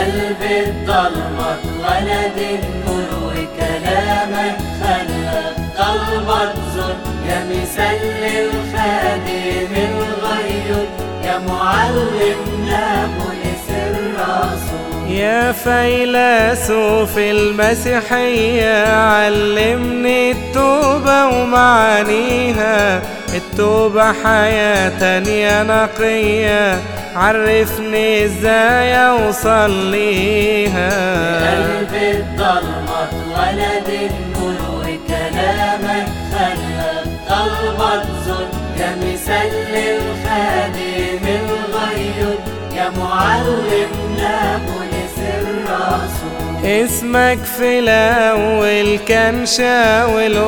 قلبي الضلمة ولد النور وكلامك خلى ضلمة زر يا مثل الخادم الغير يا معلمنا بولس الرسول يا فيلسوف المسيحية علمني التوبة ومعانيها التوبة حياة تانية نقية عرفني ازاي اوصل ليها قلبي الضلمة ولد النور وكلامك خلى ضلمة زر يا مثل الخادم الغير يا معلمنا بولس الرسول اسمك في الاول كان شاول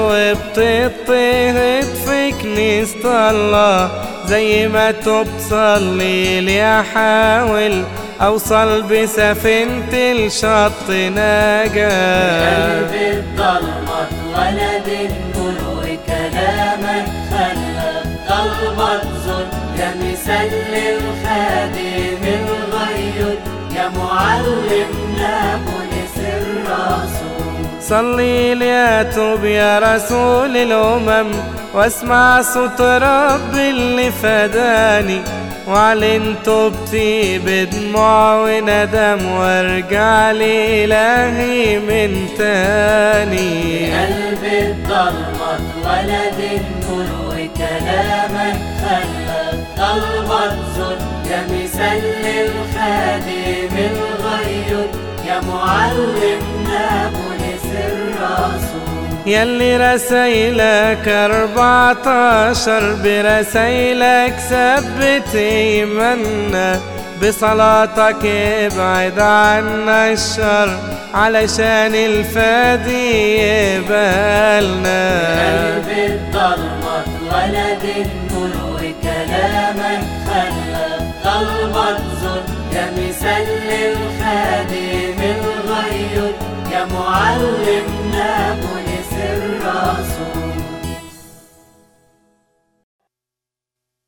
وبتضطهد في كنيسة الله زي ما تصلي لي احاول اوصل بسفينة الشط نجاة قلبي الضلمة ولد النور وكلامك خلى ضلمة زر يا مثل الخادم الغير يا معلمنا بولس الرسول صلي لي اتوب يا رسول الامم واسمع صوت رب اللي فداني واعلن توبتي بدموع وندم وارجع لإلهي من تاني قلبي الضلمة ولد النور وكلامك خلى ضلمة زر يا مثل الخادم الغير يا معلمنا بولس الرسول يلي رسايلك أربعتاشر برسايلك ثبت إيماننا بصلاتك ابعد عنا الشر علشان الفادي يقبلنا قلبي الضلمة ولد النور وكلامك خلى ضلمة زر يا مثل الخادم الغير يا معلمنا بولس الرسول